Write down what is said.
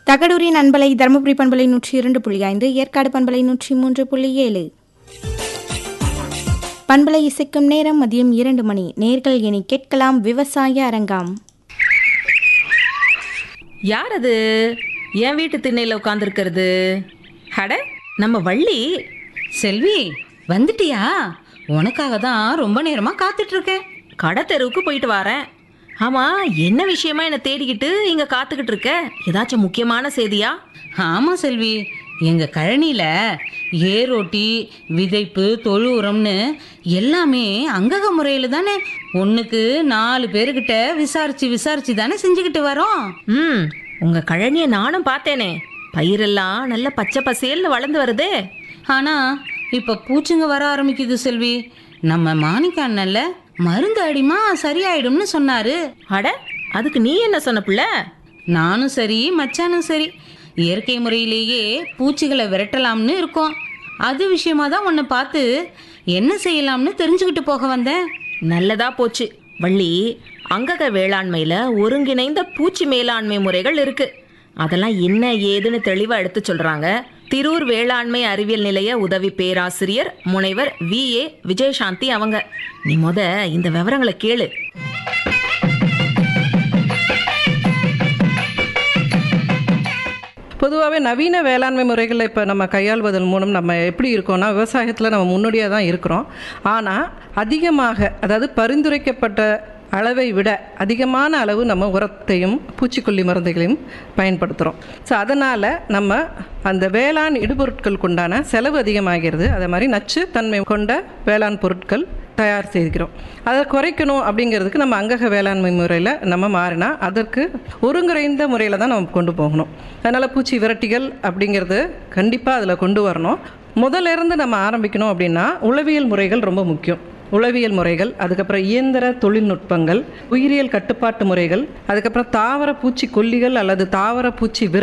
தகடூரின் அன்பலை தருமபுரி பண்பலை நூற்றி இரண்டு புள்ளி ஐந்து ஏற்காடு பண்பலை நூற்றி மூன்று புள்ளி ஏழு பண்பலை இசைக்கும் நேரம் மதியம் இரண்டு மணி நேர்கள் இனி கேட்கலாம் விவசாய அரங்கம் யார் அது என் வீட்டு திண்ணையில் உட்காந்துருக்கிறது அட நம்ம வள்ளி செல்வி வந்துட்டியா உனக்காக தான் ரொம்ப நேரமா காத்துட்டு இருக்கேன் கடை தெருவுக்கு போயிட்டு வரேன் ஆமா என்ன விஷயமா என்னை தேடிக்கிட்டு இங்க காத்துக்கிட்டு இருக்க ஏதாச்சும் முக்கியமான செய்தியா ஆமா செல்வி எங்க கழனியில ஏரோட்டி விதைப்பு தொழு உரம்னு எல்லாமே அங்கக முறையில் தானே ஒன்றுக்கு நாலு பேருக்கிட்ட விசாரிச்சு விசாரிச்சு தானே செஞ்சுக்கிட்டு வரோம் ம் உங்க கழனியை நானும் பார்த்தேனே பயிரெல்லாம் நல்ல பச்சை பசேல்னு வளர்ந்து வருதே ஆனா இப்ப பூச்சிங்க வர ஆரம்பிக்குது செல்வி நம்ம மாணிக்க அண்ணல்ல மருந்து அடிமா சரியாயிடும்னு சொன்னாரு அட அதுக்கு நீ என்ன சொன்ன பிள்ளை நானும் சரி மச்சானும் சரி இயற்கை முறையிலேயே பூச்சிகளை விரட்டலாம்னு இருக்கோம் அது விஷயமா தான் உன்னை பார்த்து என்ன செய்யலாம்னு தெரிஞ்சுக்கிட்டு போக வந்தேன் நல்லதா போச்சு வள்ளி அங்கக வேளாண்மையில ஒருங்கிணைந்த பூச்சி மேலாண்மை முறைகள் இருக்கு அதெல்லாம் என்ன ஏதுன்னு தெளிவா எடுத்து சொல்றாங்க திரூர் வேளாண்மை அறிவியல் நிலைய உதவி பேராசிரியர் முனைவர் வி ஏ விஜயசாந்தி அவங்க நீ முத இந்த விவரங்களை கேளு பொதுவாகவே நவீன வேளாண்மை முறைகளை இப்போ நம்ம கையாள்வதன் மூலம் நம்ம எப்படி இருக்கோம்னா விவசாயத்தில் நம்ம முன்னோடியாக தான் இருக்கிறோம் ஆனால் அதிகமாக அதாவது பரிந்துரைக்கப்பட்ட அளவை விட அதிகமான அளவு நம்ம உரத்தையும் பூச்சிக்கொல்லி மருந்துகளையும் பயன்படுத்துகிறோம் ஸோ அதனால் நம்ம அந்த வேளாண் இடுபொருட்களுக்கு உண்டான செலவு அதிகமாகிறது அதே மாதிரி நச்சு தன்மை கொண்ட வேளாண் பொருட்கள் தயார் செய்கிறோம் அதை குறைக்கணும் அப்படிங்கிறதுக்கு நம்ம அங்கக வேளாண்மை முறையில் நம்ம மாறினா அதற்கு ஒருங்கிணைந்த முறையில் தான் நம்ம கொண்டு போகணும் அதனால் பூச்சி விரட்டிகள் அப்படிங்கிறது கண்டிப்பாக அதில் கொண்டு வரணும் முதல்ல இருந்து நம்ம ஆரம்பிக்கணும் அப்படின்னா உளவியல் முறைகள் ரொம்ப முக்கியம் உளவியல் முறைகள் அதுக்கப்புறம் இயந்திர தொழில்நுட்பங்கள் உயிரியல் கட்டுப்பாட்டு முறைகள் அதுக்கப்புறம் தாவர பூச்சி கொல்லிகள் அல்லது தாவர பூச்சி விர